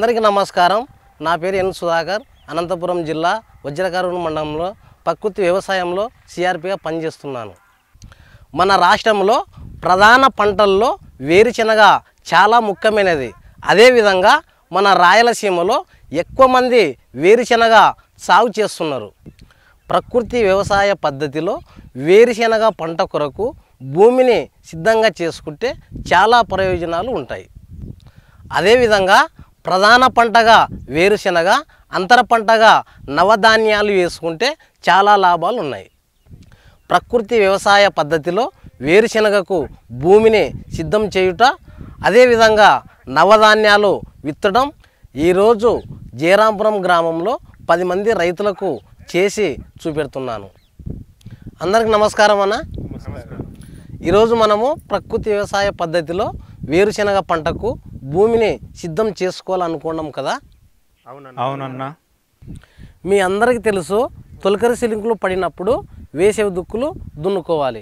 అందరికీ నమస్కారం నా పేరు ఎన్ సుధాకర్ అనంతపురం జిల్లా వజ్రకరువు మండలంలో ప్రకృతి వ్యవసాయంలో సిఆర్పిగా పనిచేస్తున్నాను మన రాష్ట్రంలో ప్రధాన పంటల్లో వేరుశెనగ చాలా ముఖ్యమైనది అదేవిధంగా మన రాయలసీమలో ఎక్కువ మంది వేరుశెనగ సాగు చేస్తున్నారు ప్రకృతి వ్యవసాయ పద్ధతిలో వేరుశెనగ పంట కొరకు భూమిని సిద్ధంగా చేసుకుంటే చాలా ప్రయోజనాలు ఉంటాయి అదేవిధంగా ప్రధాన పంటగా వేరుశెనగ అంతర పంటగా నవధాన్యాలు వేసుకుంటే చాలా లాభాలు ఉన్నాయి ప్రకృతి వ్యవసాయ పద్ధతిలో వేరుశెనగకు భూమిని సిద్ధం చేయుట అదేవిధంగా నవధాన్యాలు విత్తడం ఈరోజు జయరాంపురం గ్రామంలో పది మంది రైతులకు చేసి చూపెడుతున్నాను అందరికి నమస్కారం అన్న ఈరోజు మనము ప్రకృతి వ్యవసాయ పద్ధతిలో వేరుశెనగ పంటకు భూమిని సిద్ధం చేసుకోవాలనుకున్నాం కదా అవునన్నా మీ అందరికీ తెలుసు తొలకరి సిలింకులు పడినప్పుడు వేసవి దుక్కులు దున్నుకోవాలి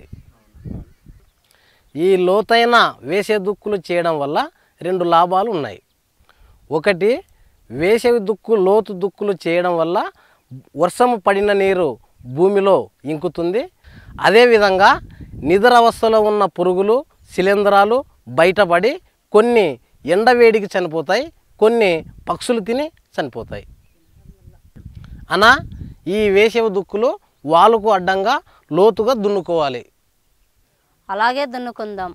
ఈ లోతైన వేసవి దుక్కులు చేయడం వల్ల రెండు లాభాలు ఉన్నాయి ఒకటి వేసవి దుక్కు లోతు దుక్కులు చేయడం వల్ల వర్షం పడిన నీరు భూమిలో ఇంకుతుంది అదేవిధంగా నిద్రావస్థలో ఉన్న పురుగులు శిలీంధ్రాలు బయటపడి కొన్ని ఎండవేడికి చనిపోతాయి కొన్ని పక్షులు తిని చనిపోతాయి అనా ఈ వేసవి దుక్కులు వాలుకు అడ్డంగా లోతుగా దున్నుకోవాలి అలాగే దున్నుకుందాం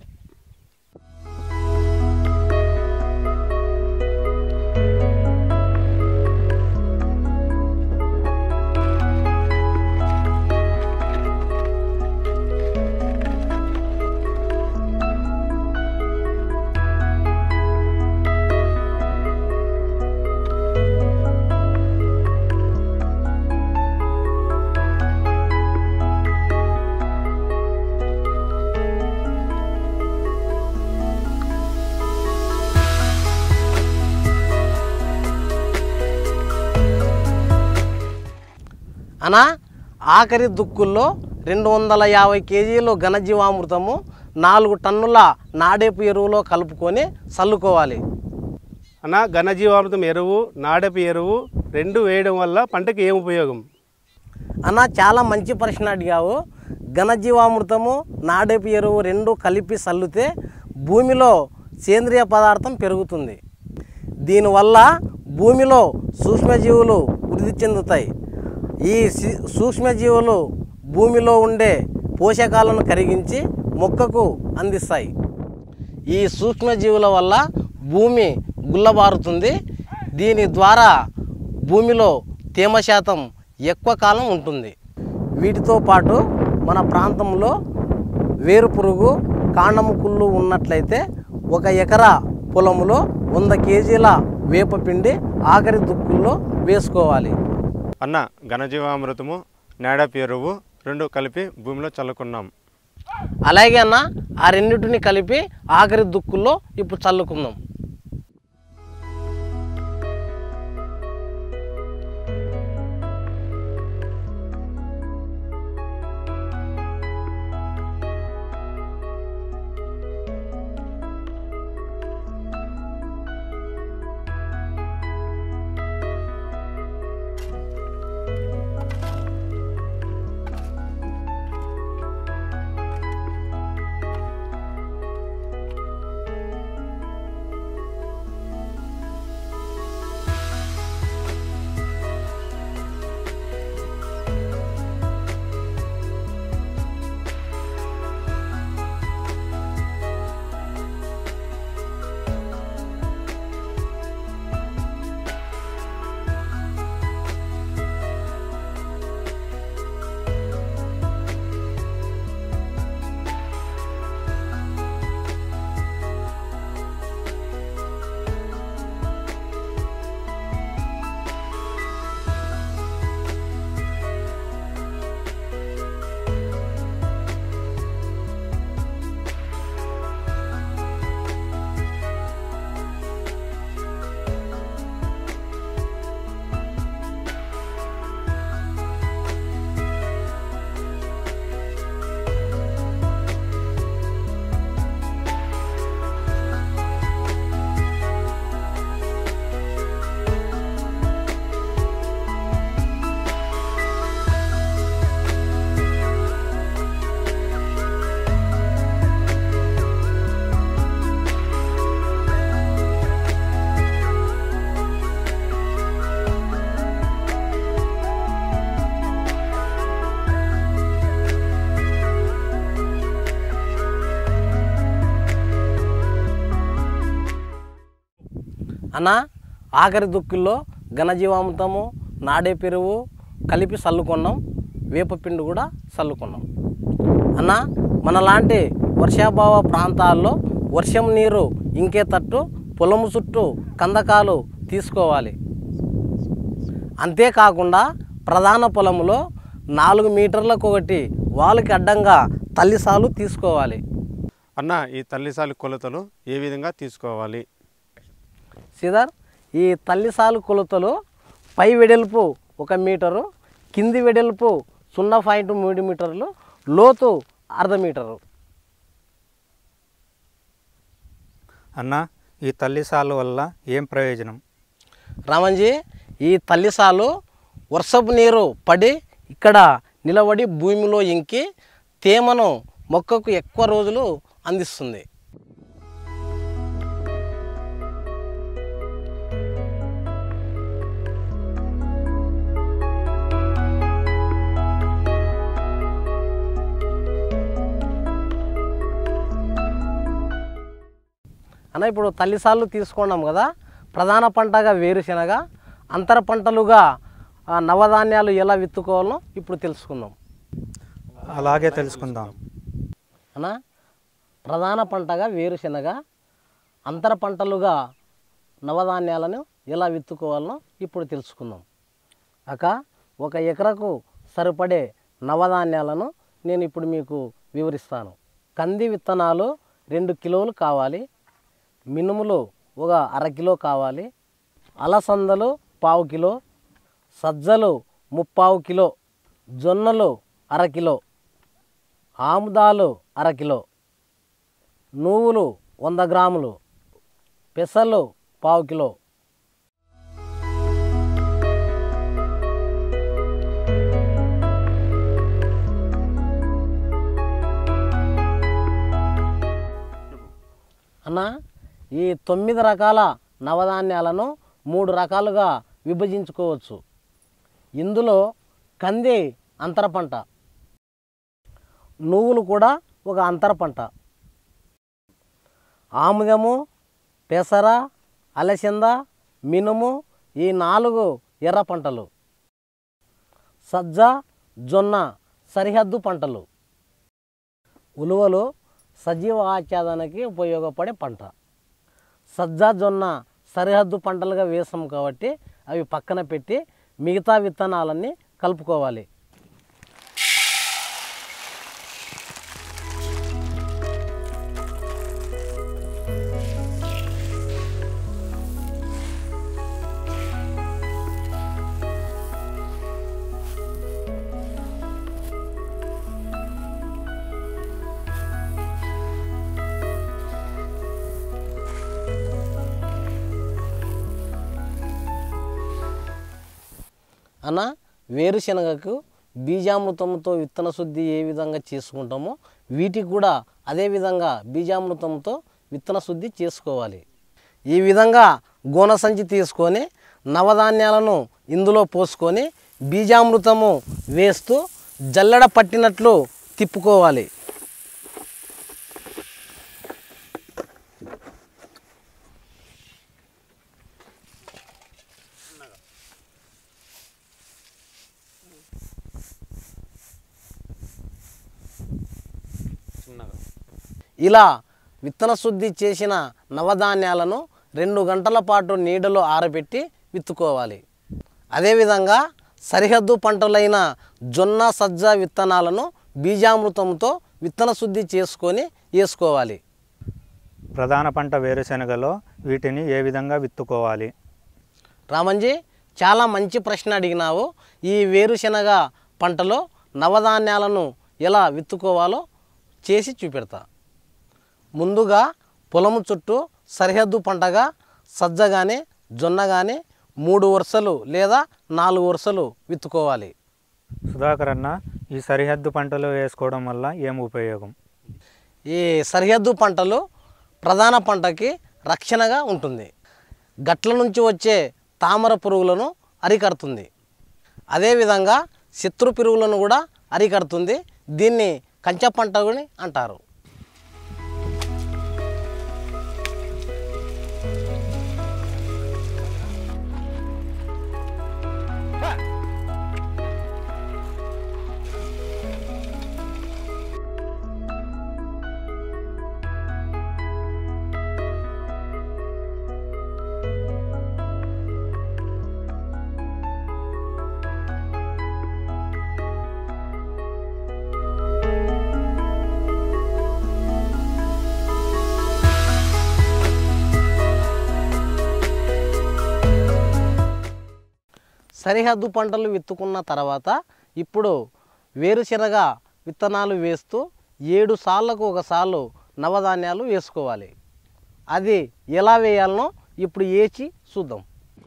అనా ఆఖరి దుక్కుల్లో రెండు వందల యాభై కేజీలు ఘనజీవామృతము నాలుగు టన్నుల నాడేపు ఎరువులో కలుపుకొని చల్లుకోవాలి అన్న ఘనజీవామృతం ఎరువు నాడపు ఎరువు రెండు వేయడం వల్ల పంటకి ఏం ఉపయోగం అన్న చాలా మంచి ప్రశ్న అడిగావు ఘనజీవామృతము నాడేపు ఎరువు రెండు కలిపి చల్లితే భూమిలో సేంద్రియ పదార్థం పెరుగుతుంది దీనివల్ల భూమిలో సూక్ష్మజీవులు వృద్ధి చెందుతాయి ఈ సి- సూక్ష్మజీవులు భూమిలో ఉండే పోషకాలను కరిగించి మొక్కకు అందిస్తాయి ఈ సూక్ష్మజీవుల వల్ల భూమి గుల్లబారుతుంది దీని ద్వారా భూమిలో తేమ శాతం ఎక్కువ కాలం ఉంటుంది వీటితో పాటు మన ప్రాంతంలో వేరు పురుగు కాండము కుళ్ళు ఉన్నట్లయితే ఒక ఎకరా పొలంలో వంద కేజీల వేపపిండి ఆఖరి దుక్కుల్లో వేసుకోవాలి అన్న ఘనజీవామృతము నాడప్ ఎరువు రెండు కలిపి భూమిలో చల్లుకున్నాం అలాగే అన్న ఆ రెండింటిని కలిపి ఆఖరి దుక్కుల్లో ఇప్పుడు చల్లుకుందాం అన్న ఆఖరి దుక్కుల్లో ఘనజీవామృతము నాడే పెరుగు కలిపి చల్లుకున్నాం వేపపిండి కూడా చల్లుకున్నాం అన్న మనలాంటి వర్షాభావ ప్రాంతాల్లో వర్షం నీరు ఇంకేతట్టు పొలము చుట్టూ కందకాలు తీసుకోవాలి అంతేకాకుండా ప్రధాన పొలంలో నాలుగు మీటర్లకు ఒకటి వాళ్ళకి అడ్డంగా తల్లిసాలు తీసుకోవాలి అన్న ఈ తల్లిసాలి కొలతలు ఏ విధంగా తీసుకోవాలి శ్రీధర్ ఈ తల్లిసాలు కొలతలు పై వెడల్పు ఒక మీటరు కింది వెడల్పు సున్నా పాయింట్ మూడు మీటర్లు లోతు అర్ధ మీటరు అన్న ఈ తల్లిసాల వల్ల ఏం ప్రయోజనం రామంజీ ఈ తల్లిసాలు వర్షపు నీరు పడి ఇక్కడ నిలబడి భూమిలో ఇంకి తేమను మొక్కకు ఎక్కువ రోజులు అందిస్తుంది అన్న ఇప్పుడు తల్లిసార్లు తీసుకున్నాం కదా ప్రధాన పంటగా వేరుశెనగ అంతర పంటలుగా ఆ, నవధాన్యాలు ఎలా విత్తుకోవాలో ఇప్పుడు తెలుసుకుందాం అలాగే తెలుసుకుందాం అన్న ప్రధాన పంటగా వేరుశెనగ అంతర పంటలుగా నవధాన్యాలను ఎలా విత్తుకోవాలో ఇప్పుడు తెలుసుకుందాం అక ఒక ఎకరకు సరిపడే నవధాన్యాలను నేను ఇప్పుడు మీకు వివరిస్తాను కంది విత్తనాలు రెండు కిలోలు కావాలి మినుములు ఒక అర కిలో కావాలి అలసందలు పావు కిలో సజ్జలు ముప్పావు కిలో జొన్నలు అర కిలో ఆముదాలు అర కిలో నువ్వులు వంద గ్రాములు పెసలు పావు కిలో అన్న ఈ తొమ్మిది రకాల నవధాన్యాలను మూడు రకాలుగా విభజించుకోవచ్చు ఇందులో కంది అంతర పంట నువ్వులు కూడా ఒక అంతర పంట ఆముదము పెసర అలసింద మినుము ఈ నాలుగు ఎర్ర పంటలు సజ్జ జొన్న సరిహద్దు పంటలు ఉలువలు సజీవ ఆచ్ఛాదనకి ఉపయోగపడే పంట సజ్జ జొన్న సరిహద్దు పంటలుగా వేసాం కాబట్టి అవి పక్కన పెట్టి మిగతా విత్తనాలన్నీ కలుపుకోవాలి అన్న వేరుశనగకు బీజామృతంతో విత్తన శుద్ధి ఏ విధంగా చేసుకుంటామో వీటికి కూడా అదే విధంగా బీజామృతంతో విత్తన శుద్ధి చేసుకోవాలి ఈ విధంగా గోన సంచి తీసుకొని నవధాన్యాలను ఇందులో పోసుకొని బీజామృతము వేస్తూ జల్లెడ పట్టినట్లు తిప్పుకోవాలి ఇలా విత్తన శుద్ధి చేసిన నవధాన్యాలను రెండు గంటల పాటు నీడలో ఆరబెట్టి విత్తుకోవాలి అదేవిధంగా సరిహద్దు పంటలైన జొన్న సజ్జ విత్తనాలను బీజామృతంతో విత్తన శుద్ధి చేసుకొని వేసుకోవాలి ప్రధాన పంట వేరుశెనగలో వీటిని ఏ విధంగా విత్తుకోవాలి రామంజీ చాలా మంచి ప్రశ్న అడిగినావు ఈ వేరుశెనగ పంటలో నవధాన్యాలను ఎలా విత్తుకోవాలో చేసి చూపెడతా ముందుగా పొలము చుట్టూ సరిహద్దు పంటగా సజ్జ కానీ జొన్న కానీ మూడు వరుసలు లేదా నాలుగు వరుసలు విత్తుకోవాలి సుధాకర్ అన్న ఈ సరిహద్దు పంటలు వేసుకోవడం వల్ల ఏం ఉపయోగం ఈ సరిహద్దు పంటలు ప్రధాన పంటకి రక్షణగా ఉంటుంది గట్ల నుంచి వచ్చే తామర పురుగులను అరికడుతుంది అదేవిధంగా శత్రు పురుగులను కూడా అరికడుతుంది దీన్ని కంచె పంట అని అంటారు సరిహద్దు పంటలు విత్తుకున్న తర్వాత ఇప్పుడు వేరుశెనగ విత్తనాలు వేస్తూ ఏడు సార్లకు ఒకసార్లు నవధాన్యాలు వేసుకోవాలి అది ఎలా వేయాలనో ఇప్పుడు వేచి చూద్దాం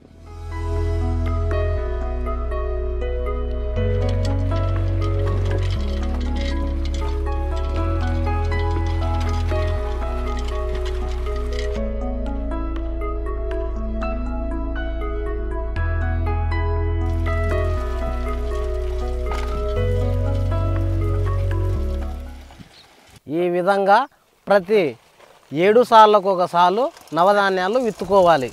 ఈ విధంగా ప్రతి ఏడు సార్లకు ఒకసార్లు నవధాన్యాలు విత్తుకోవాలి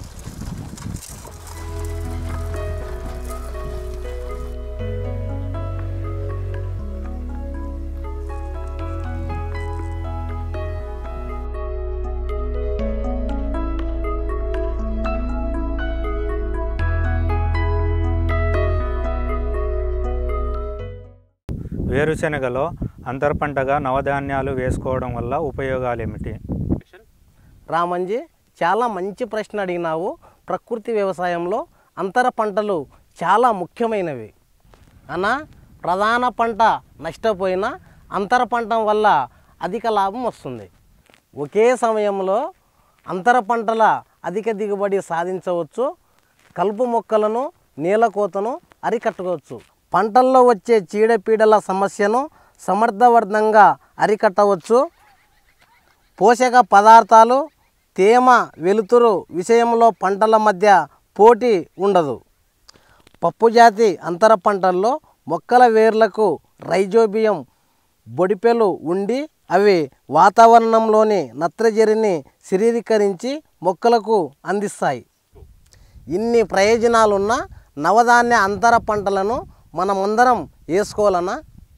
వేరుశెనగలో అంతర పంటగా నవధాన్యాలు వేసుకోవడం వల్ల ఉపయోగాలు ఏమిటి రామంజీ చాలా మంచి ప్రశ్న అడిగినావు ప్రకృతి వ్యవసాయంలో అంతర పంటలు చాలా ముఖ్యమైనవి అన్న ప్రధాన పంట నష్టపోయినా అంతర పంట వల్ల అధిక లాభం వస్తుంది ఒకే సమయంలో అంతర పంటల అధిక దిగుబడి సాధించవచ్చు కలుపు మొక్కలను నేలకోతను అరికట్టవచ్చు పంటల్లో వచ్చే చీడపీడల సమస్యను సమర్థవంతంగా అరికట్టవచ్చు పోషక పదార్థాలు తేమ వెలుతురు విషయంలో పంటల మధ్య పోటీ ఉండదు పప్పుజాతి అంతర పంటల్లో మొక్కల వేర్లకు రైజోబియం బొడిపెలు ఉండి అవి వాతావరణంలోని నత్రజనిని శరీరీకరించి మొక్కలకు అందిస్తాయి ఇన్ని ప్రయోజనాలున్న నవధాన్య అంతర పంటలను మనమందరం వేసుకోవాలన్నా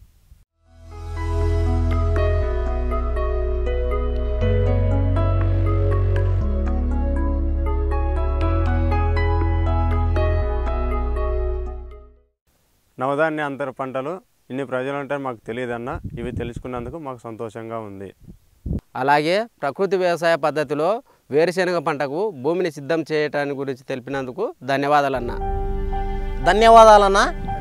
నవధాన్య అంతర పంటలు ఇన్ని ప్రయోజనాలు ఉంటాయని మాకు తెలియదన్న ఇవి తెలుసుకున్నందుకు మాకు సంతోషంగా ఉంది అలాగే ప్రకృతి వ్యవసాయ పద్ధతిలో వేరుశెనగ పంటకు భూమిని సిద్ధం చేయటానికి గురించి తెలిపినందుకు ధన్యవాదాలన్నా ధన్యవాదాలన్నా